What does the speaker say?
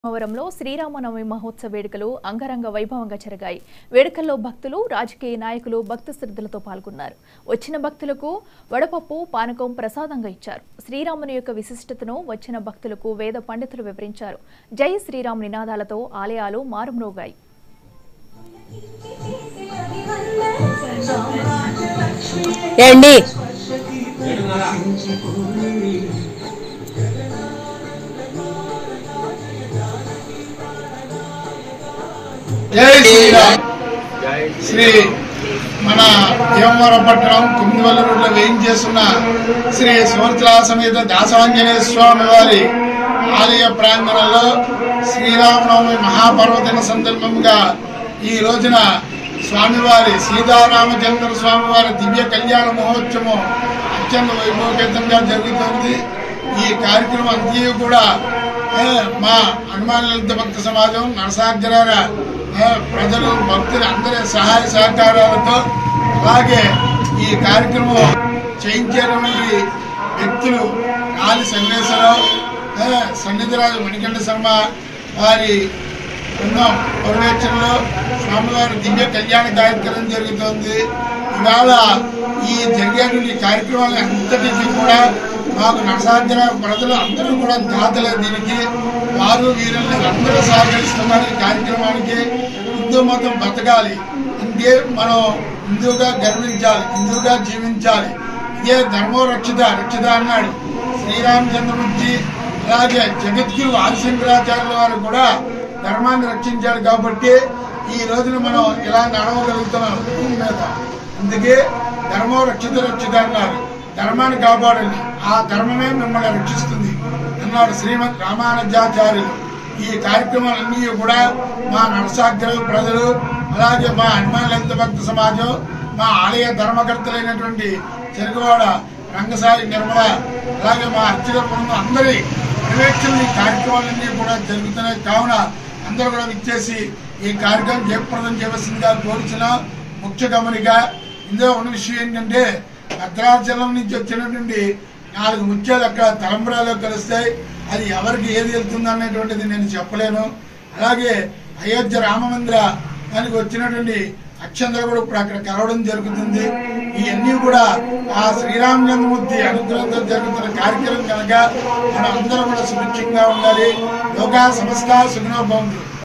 భీమవరంలో శ్రీరామనవమి మహోత్సవ వేడుకలు అంగరంగ వైభవంగా జరిగాయి వేడుకల్లో భక్తులు రాజకీయ నాయకులు భక్తి శ్రద్ధలతో పాల్గొన్నారు వచ్చిన భక్తులకు వడపప్పు పానకం ప్రసాదంగా ఇచ్చారు శ్రీరాముని యొక్క విశిష్టతను వచ్చిన భక్తులకు వేద పండితులు వివరించారు జై శ్రీరామ్ నినాదాలతో ఆలయాలు మారుమ్రోగాయి ఏండి జై శ్రీరామ్ శ్రీ మన భీమవరం పట్టణం కుమ్మివల్ల రోడ్లో వేయించేస్తున్న శ్రీ సువర్చలా సమేత దాసాంజనేయ స్వామి వారి ఆలయ ప్రాంగణంలో శ్రీరామనవమి మహాపర్వదిన సందర్భంగా ఈ రోజున స్వామివారి సీతారామచంద్ర స్వామివారి దివ్య కళ్యాణ మహోత్సవం అత్యంత వైభవపేతంగా జరుగుతోంది ఈ కార్యక్రమం అంతా కూడా ఏ, మా హనుమాన్ లలిత భక్త సమాజం నరసాగ్రహార ఏ, ప్రజలు భక్తులు అందరి సహాయ సహకారాలతో అలాగే ఈ కార్యక్రమం చేయించేటువంటి వ్యక్తులు కాలి సంగేశ్వరరావు ఏ, సన్నిధిరాజు మణికంఠ శర్మ వారి బృందం పర్యవేక్షణలో స్వామివారి దివ్య కళ్యాణ కార్యక్రమం జరుగుతోంది ఇవాళ ఈ జరిగేటువంటి కార్యక్రమాలు అంతటికీ కూడా మాకు నరసాగ్ర ప్రజలు అందరూ కూడా దాతలే దీనికి వారు వీరుల్ని అందరూ సహకరిస్తున్నారు ఈ కార్యక్రమానికి హిందూ మతం బతకాలి ఇంకే మనం హిందువుగా గర్వించాలి హిందువుగా జీవించాలి ఇదే ధర్మో రక్షిత రక్షిత అన్నాడు శ్రీరామచంద్రమూర్తి అలాగే జగద్గురు ఆదిశంకరాచార్యుల వారు కూడా ధర్మాన్ని రక్షించారు కాబట్టి ఈ రోజున మనం ఇలా నడవగలుగుతున్నాం భూమి మీద అందుకే ధర్మో రక్షిత రక్షిత అన్నారు ధర్మాన్ని కాపాడండి ఆ ధర్మమే మిమ్మల్ని రక్షిస్తుంది అన్నాడు శ్రీమద్ రామానుజాచార్యులు ఈ కార్యక్రమాలన్నీ కూడా మా నరసాగ్ర ప్రజలు అలాగే మా హనుమాన్ లలిత భక్త సమాజం మా ఆలయ ధర్మకర్తలైనటువంటి చెరుకువాడ రంగసాయి నిర్మల అలాగే మా అర్చక బృందం అందరి పర్యవేక్షణ ఈ కార్యక్రమాలన్నీ కూడా జరుగుతున్నాయి కావున అందరూ కూడా విచ్చేసి ఈ కార్యక్రమం జయప్రదం చేయవలసిందిగా కోరుచున్న ముఖ్య గమనిక ఇందులో ఉన్న విషయం ఏంటంటే భద్రాచలం నుంచి వచ్చినటువంటి నాలుగు ముత్యాలు అక్కడ తలంబరాలు కలుస్తాయి అది ఎవరికి ఏది వెళ్తుంది అనేటువంటిది నేను చెప్పలేను అలాగే అయోధ్య రామ మందిర దానికి వచ్చినటువంటి అక్షంతలు కూడా ఇప్పుడు అక్కడ కలవడం జరుగుతుంది ఇవన్నీ కూడా ఆ శ్రీరామచంద్రమూర్తి అనుగ్రహంతో జరుగుతున్న కార్యక్రమం కనుక మనం అందరం కూడా సుభిక్షంగా ఉండాలి లోకా సమస్త సుఖనోభవంతు